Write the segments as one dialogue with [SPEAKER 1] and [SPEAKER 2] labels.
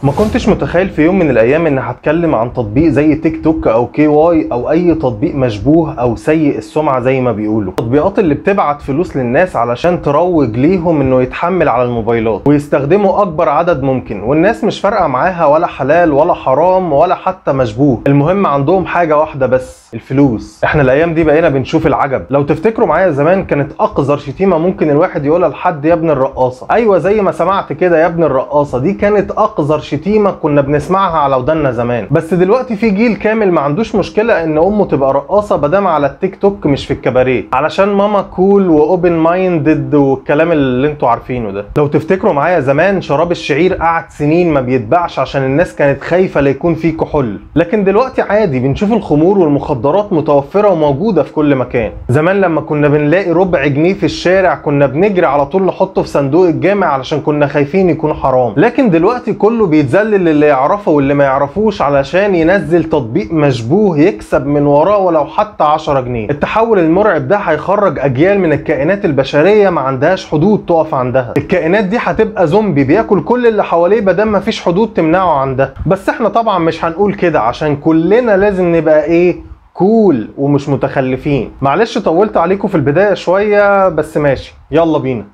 [SPEAKER 1] ما كنتش متخيل في يوم من الايام ان هتكلم عن تطبيق زي تيك توك او كي واي او اي تطبيق مشبوه او سيء السمعه زي ما بيقولوا التطبيقات اللي بتبعت فلوس للناس علشان تروج ليهم انه يتحمل على الموبايلات ويستخدموا اكبر عدد ممكن والناس مش فارقه معاها ولا حلال ولا حرام ولا حتى مشبوه المهم عندهم حاجه واحده بس الفلوس احنا الايام دي بقينا بنشوف العجب لو تفتكروا معايا زمان كانت اقذر شتيمه ممكن الواحد يقولها لحد يا ابن الرقاصه ايوه زي ما سمعت كده يا ابن الرقاصه دي كانت اقذر شتيمه كنا بنسمعها على ودنا زمان بس دلوقتي في جيل كامل ما عندوش مشكله ان امه تبقى رقاصه بدام على التيك توك مش في الكباريه علشان ماما كول واوبن مايندد والكلام اللي انتوا عارفينه ده لو تفتكروا معايا زمان شراب الشعير قعد سنين ما بيتباعش عشان الناس كانت خايفه لا يكون فيه كحول لكن دلوقتي عادي بنشوف الخمور والمخدرات متوفره وموجوده في كل مكان زمان لما كنا بنلاقي ربع جنيه في الشارع كنا بنجري على طول نحطه في صندوق الجامع علشان كنا خايفين يكون حرام لكن دلوقتي كله بيتذلل اللي يعرفه واللي ما يعرفوش علشان ينزل تطبيق مشبوه يكسب من وراه ولو حتى 10 جنيه التحول المرعب ده هيخرج اجيال من الكائنات البشريه ما عندهاش حدود تقف عندها الكائنات دي هتبقى زومبي بياكل كل اللي حواليه بدل ما فيش حدود تمنعه عن ده بس احنا طبعا مش هنقول كده عشان كلنا لازم نبقى ايه كول ومش متخلفين معلش طولت عليكم في البدايه شويه بس ماشي يلا بينا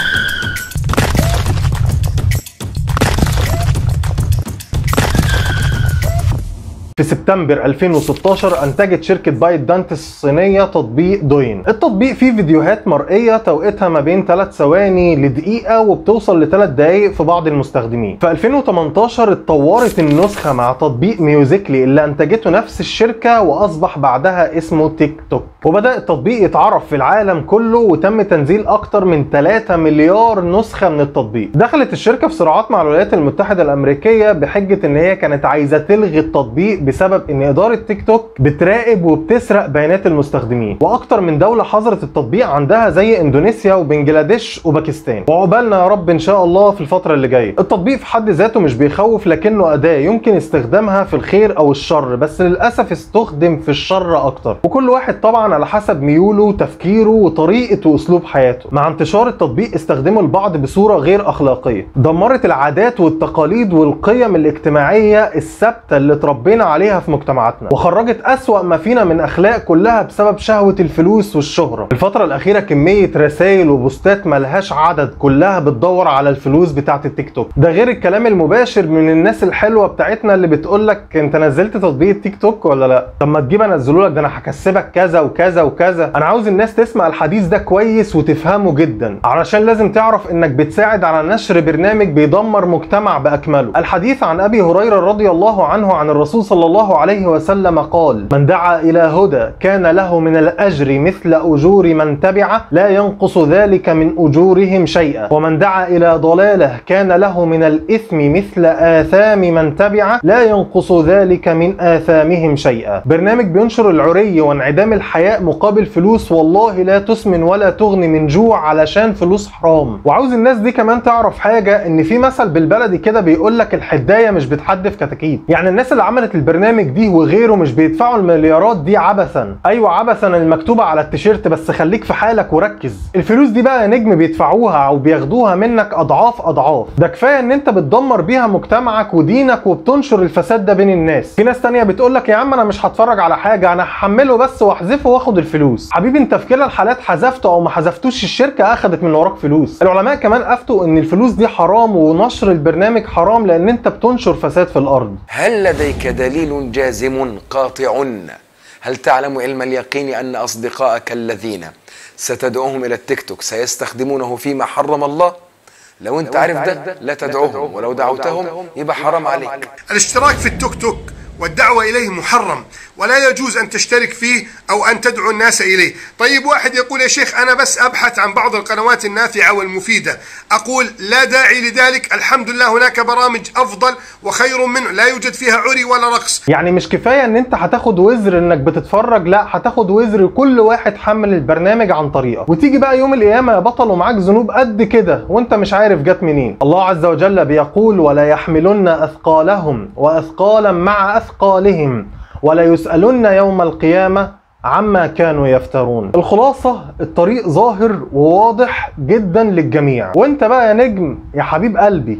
[SPEAKER 1] في سبتمبر 2016 انتجت شركة بايت دانت الصينية تطبيق دوين التطبيق فيه فيديوهات مرئية توقيتها ما بين 3 ثواني لدقيقة وبتوصل ل 3 دقايق في بعض المستخدمين في 2018 اتطورت النسخة مع تطبيق ميوزيكلي اللي انتجته نفس الشركة واصبح بعدها اسمه تيك توك وبدأ التطبيق يتعرف في العالم كله وتم تنزيل اكتر من 3 مليار نسخة من التطبيق دخلت الشركة في صراعات مع الولايات المتحدة الامريكية بحجة ان هي كانت عايزة تلغي التطبيق بسبب ان اداره تيك توك بتراقب وبتسرق بيانات المستخدمين واكتر من دوله حظرت التطبيق عندها زي اندونيسيا وبنجلاديش وباكستان وعقبالنا يا رب ان شاء الله في الفتره اللي جايه التطبيق في حد ذاته مش بيخوف لكنه اداه يمكن استخدامها في الخير او الشر بس للاسف استخدم في الشر اكتر وكل واحد طبعا على حسب ميوله وتفكيره وطريقه واسلوب حياته مع انتشار التطبيق استخدمه البعض بصوره غير اخلاقيه دمرت العادات والتقاليد والقيم الاجتماعيه الثابته اللي اتربينا عليها عليها في مجتمعاتنا وخرجت أسوأ ما فينا من أخلاق كلها بسبب شهوة الفلوس والشهرة الفترة الأخيرة كمية رسائل وبوستات ملهاش عدد كلها بتدور على الفلوس بتاعة التيك توك ده غير الكلام المباشر من الناس الحلوة بتاعتنا اللي بتقول لك أنت نزلت تطبيق التيك توك ولا لا طب ما تجيب انزله لك ده انا هكسبك كذا وكذا وكذا انا عاوز الناس تسمع الحديث ده كويس وتفهمه جدا علشان لازم تعرف انك بتساعد على نشر برنامج بيدمر مجتمع باكمله الحديث عن ابي هريره رضي الله عنه عن الرسول صلى الله الله عليه وسلم قال من دعا إلى هدى كان له من الأجر مثل أجور من تبعه لا ينقص ذلك من أجورهم شيئا ومن دعا إلى ضلالة كان له من الإثم مثل آثام من تبعه لا ينقص ذلك من آثامهم شيئا برنامج بينشر العري وانعدام الحياء مقابل فلوس والله لا تسمن ولا تغني من جوع علشان فلوس حرام وعاوز الناس دي كمان تعرف حاجة ان في مثل بالبلدي كده بيقول لك الحداية مش بتحدف كتاكيت يعني الناس اللي عملت البرنامج البرنامج دي وغيره مش بيدفعوا المليارات دي عبثا ايوه عبثا المكتوبه على التيشيرت بس خليك في حالك وركز الفلوس دي بقى يا نجم بيدفعوها او بياخدوها منك اضعاف اضعاف ده كفايه ان انت بتدمر بيها مجتمعك ودينك وبتنشر الفساد ده بين الناس في ناس تانية بتقول لك يا عم انا مش هتفرج على حاجه انا هحمله بس واحذفه واخد الفلوس حبيبي انت في كلا الحالات حذفته او ما حذفتوش الشركه اخدت من وراك فلوس العلماء كمان افتوا ان الفلوس دي حرام ونشر البرنامج حرام لان انت بتنشر فساد في الارض
[SPEAKER 2] هل لديك دليل جازم قاطع هل تعلم علم اليقين أن أصدقائك الذين ستدعوهم إلى التيك توك سيستخدمونه فيما حرم الله لو انت عارف ده لا تدعوهم ولو دعوتهم يبقى حرام عليك
[SPEAKER 3] الاشتراك في التيك توك والدعوة إليه محرم ولا يجوز أن تشترك فيه أو أن تدعو الناس إليه طيب واحد يقول يا شيخ أنا بس أبحث عن بعض القنوات النافعة والمفيدة أقول لا داعي لذلك الحمد لله هناك برامج أفضل وخير منه لا يوجد فيها عري ولا رقص
[SPEAKER 1] يعني مش كفايه ان انت هتاخد وزر انك بتتفرج لا هتاخد وزر كل واحد حمل البرنامج عن طريقك وتيجي بقى يوم القيامه يا بطل ومعاك ذنوب قد كده وانت مش عارف جت منين الله عز وجل بيقول ولا يحملن اثقالهم واثقالا مع اثقالهم ولا يسالن يوم القيامه عما كانوا يفترون الخلاصة الطريق ظاهر وواضح جدا للجميع وانت بقى يا نجم يا حبيب قلبي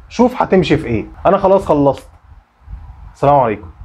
[SPEAKER 1] شوف هتمشي في ايه انا خلاص خلصت السلام عليكم